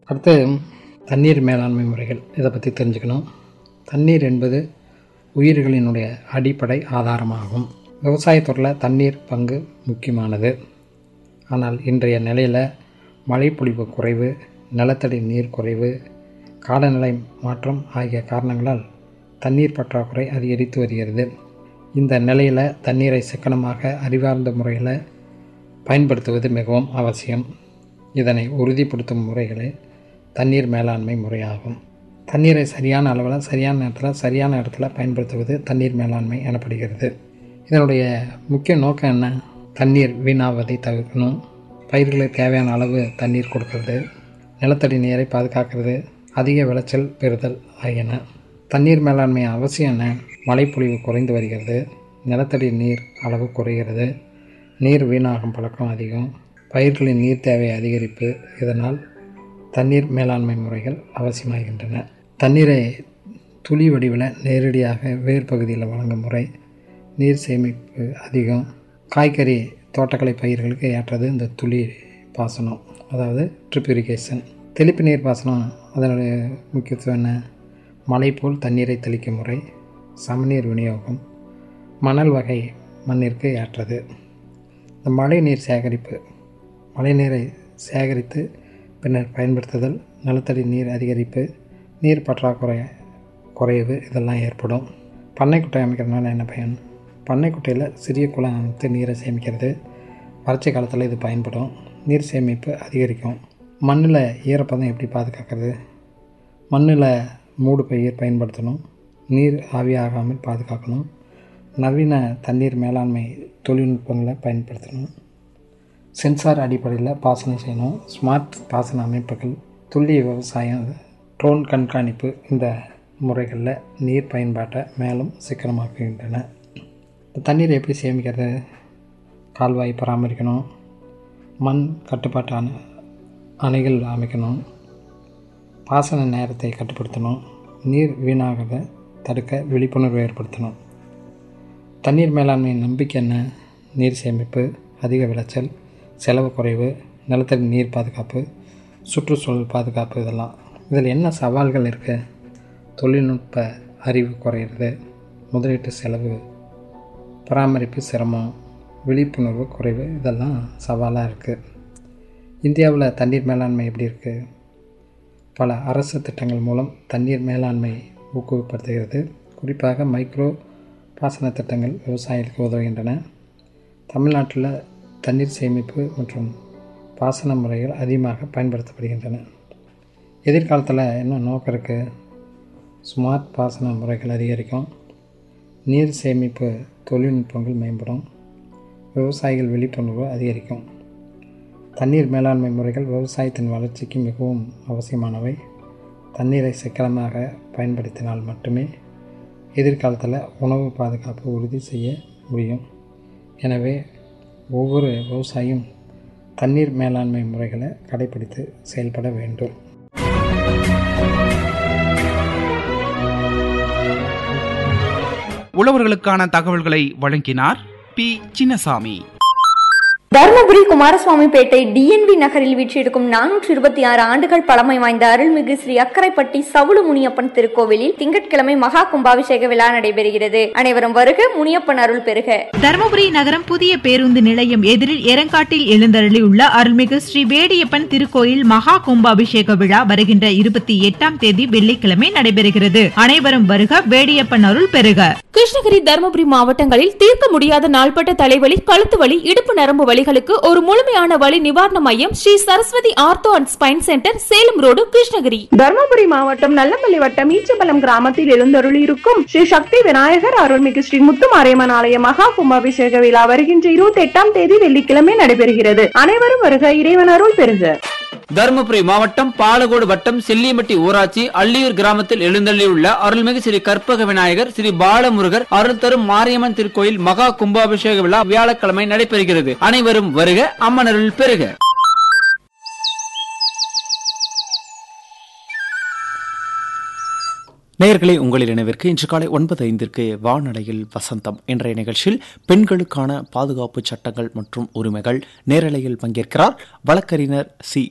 அடுத்து தண்ணீர் மேலாண்மை முறைகள் இதை பற்றி தெரிஞ்சுக்கணும் தண்ணீர் என்பது உயிர்களினுடைய அடிப்படை ஆதாரமாகும் விவசாயத்துறையில் தண்ணீர் பங்கு முக்கியமானது ஆனால் இன்றைய நிலையில் மழைப்பொழிவு குறைவு நிலத்தடி நீர் குறைவு காலநிலை மாற்றம் ஆகிய காரணங்களால் தண்ணீர் பற்றாக்குறை அதிகரித்து வருகிறது இந்த நிலையில் தண்ணீரை சிக்கனமாக அறிவார்ந்த முறையில் பயன்படுத்துவது மிகவும் அவசியம் இதனை உறுதிப்படுத்தும் முறைகளே தண்ணீர் மேலாண்மை முறையாகும் தண்ணீரை சரியான அளவில் சரியான நேரத்தில் சரியான இடத்துல பயன்படுத்துவது தண்ணீர் மேலாண்மை எனப்படுகிறது இதனுடைய முக்கிய நோக்கம் என்ன தண்ணீர் வீணாவதை தவிர்க்கணும் பயிர்களுக்கு தேவையான அளவு தண்ணீர் கொடுக்கறது நிலத்தடி நீரை பாதுகாக்கிறது அதிக விளைச்சல் பெறுதல் ஆகியன தண்ணீர் மேலாண்மை அவசியம் என்ன மழைப்பொழிவு குறைந்து வருகிறது நிலத்தடி நீர் அளவு குறைகிறது நீர் வீணாகும் பழக்கம் அதிகம் பயிர்களின் நீர் தேவை அதிகரிப்பு இதனால் தண்ணீர் மேலாண்மை முறைகள் அவசியமாகின்றன தண்ணீரை துளி வடிவில் நேரடியாக வேர் பகுதியில் வழங்கும் முறை நீர் சேமிப்பு அதிகம் காய்கறி தோட்டக்கலை பயிர்களுக்கு ஏற்றது இந்த துளி பாசனம் அதாவது ட்ரிப் இரிகேஷன் தெளிப்பு நீர் பாசனம் அதனுடைய முக்கியத்துவம் என்ன மழை போல் தண்ணீரை தெளிக்கும் முறை சமநீர் விநியோகம் மணல் வகை மண்ணிற்கு ஏற்றது இந்த மழை நீர் சேகரிப்பு மழை நீரை சேகரித்து பின்னர் பயன்படுத்துதல் நிலத்தடி நீர் அதிகரிப்பு நீர் பற்றாக்குறை குறைவு இதெல்லாம் ஏற்படும் பண்ணைக்குட்டை அமைக்கிறதுனால என்ன பயன் பண்ணைக்குட்டையில் சிறிய குளம் அமைத்து நீரை சேமிக்கிறது வறட்சி காலத்தில் இது பயன்படும் நீர் சேமிப்பு அதிகரிக்கும் மண்ணில் ஈரப்பதம் எப்படி பாதுகாக்கிறது மண்ணில் மூடு பயிர் பயன்படுத்தணும் நீர் ஆவியாகாமல் பாதுகாக்கணும் நவீன தண்ணீர் மேலாண்மை தொழில்நுட்பங்களை பயன்படுத்தணும் சென்சார் அடிப்படையில் பாசனம் செய்யணும் ஸ்மார்ட் பாசன அமைப்புகள் துல்லிய விவசாயம் ட்ரோன் கண்காணிப்பு இந்த முறைகளில் நீர் பயன்பாட்டை மேலும் சிக்கனமாக்குகின்றன தண்ணீரை எப்படி சேமிக்கிறது கால்வாய் பராமரிக்கணும் மண் கட்டுப்பாட்டு அணை அணைகள் அமைக்கணும் பாசன நேரத்தை கட்டுப்படுத்தணும் நீர் வீணாகதை தடுக்க விழிப்புணர்வு ஏற்படுத்தணும் தண்ணீர் மேலாண்மையின் நம்பிக்கை என்ன நீர் சேமிப்பு அதிக விளைச்சல் செலவு குறைவு நிலத்தடி நீர் பாதுகாப்பு சுற்றுச்சூழல் பாதுகாப்பு இதெல்லாம் இதில் என்ன சவால்கள் இருக்குது தொழில்நுட்ப அறிவு குறையிறது முதலீட்டு செலவு பராமரிப்பு சிரமம் விழிப்புணர்வு குறைவு இதெல்லாம் சவாலாக இருக்குது இந்தியாவில் தண்ணீர் மேலாண்மை எப்படி இருக்குது பல அரசு திட்டங்கள் மூலம் தண்ணீர் மேலாண்மை ஊக்குவிப்படுத்துகிறது குறிப்பாக மைக்ரோ பாசன திட்டங்கள் விவசாயிகளுக்கு உதவுகின்றன தமிழ்நாட்டில் தண்ணீர் சேமிப்பு மற்றும் பாசன முறைகள் அதிகமாக பயன்படுத்தப்படுகின்றன எதிர்காலத்தில் என்ன நோக்கம் இருக்குது ஸ்மார்ட் பாசன முறைகள் அதிகரிக்கும் நீர் சேமிப்பு தொழில்நுட்பங்கள் மேம்படும் விவசாயிகள் விழிப்புணர்வு அதிகரிக்கும் தண்ணீர் மேலாண்மை முறைகள் விவசாயத்தின் வளர்ச்சிக்கு மிகவும் அவசியமானவை தண்ணீரை சிக்கனமாக பயன்படுத்தினால் மட்டுமே எதிர்காலத்தில் உணவு பாதுகாப்பு உறுதி செய்ய முடியும் எனவே ஒவ்வொரு விவசாயியும் தண்ணீர் மேலாண்மை முறைகளை கடைபிடித்து செயல்பட வேண்டும் உழவர்களுக்கான தகவல்களை வழங்கினார் பி சின்னசாமி தருமபுரி குமாரசுவாமிப்பேட்டை டிஎன்வி நகரில் வீற்றிருக்கும் நானூற்று இருபத்தி ஆறு ஆண்டுகள் பழமை வாய்ந்த அருள்மிகு ஸ்ரீ அக்கரைப்பட்டி சவுளு முனியப்பன் திருக்கோவிலில் திங்கட்கிழமை மகா கும்பாபிஷேக விழா நடைபெறுகிறது அனைவரும் வருக முனியப்பன் அருள் பெறுக தருமபுரி நகரம் புதிய பேருந்து நிலையம் எதிரில் எரங்காட்டில் எழுந்தருளியுள்ள அருள்மிகு ஸ்ரீ வேடியப்பன் திருக்கோயில் மகா கும்பாபிஷேக விழா வருகின்ற இருபத்தி எட்டாம் தேதி வெள்ளிக்கிழமை நடைபெறுகிறது அனைவரும் வருக வேடியப்பன் அருள் பெறுக கிருஷ்ணகிரி தருமபுரி மாவட்டங்களில் தீர்க்க முடியாத நாள்பட்ட தலைவலி கழுத்து வலி இடுப்பு நரம்பு வலிகளுக்கு ஒரு முழுமையான வலி நிவாரண மையம் Sri Saraswathi ortho and spine centre Salem road Krishnagiri Dharmapuri மாவட்டம் நல்லப்பள்ளி வட்டம் ஈச்சபலம் கிராமத்தில் எழுந்தருளி இருக்கும் ஸ்ரீ சக்தி விநாயகர் அருள்மிகு ஸ்ரீ முத்துமாரியம்மன் ஆலய மகா கும்பாபிஷேக விழா வருகின்ற இருபத்தி எட்டாம் தேதி வெள்ளிக்கிழமை நடைபெறுகிறது அனைவரும் வருக இறைவன் அருள் பெறுக தருமபுரி மாவட்டம் பாலகோடு வட்டம் செல்லியம்பட்டி ஊராட்சி அள்ளியூர் கிராமத்தில் எழுந்தள்ளியுள்ள அருள்மிகு ஸ்ரீ கற்பக விநாயகர் ஸ்ரீ பாலமுருகர் அருள் தரும் மாரியம்மன் திருக்கோயில் மகா கும்பாபிஷேக விழா வியாழக்கிழமை நடைபெறுகிறது அனைவரும் வருக அம்மன் அருள் பெறுக நேயர்களே உங்களின் நினைவிற்கு இன்று காலை ஒன்பது ஐந்திற்கு வானடையில் வசந்தம் இன்றைய நிகழ்ச்சியில் பெண்களுக்கான பாதுகாப்பு சட்டங்கள் மற்றும் உரிமைகள் நேரலையில் பங்கேற்கிறார் வழக்கறிஞர் சி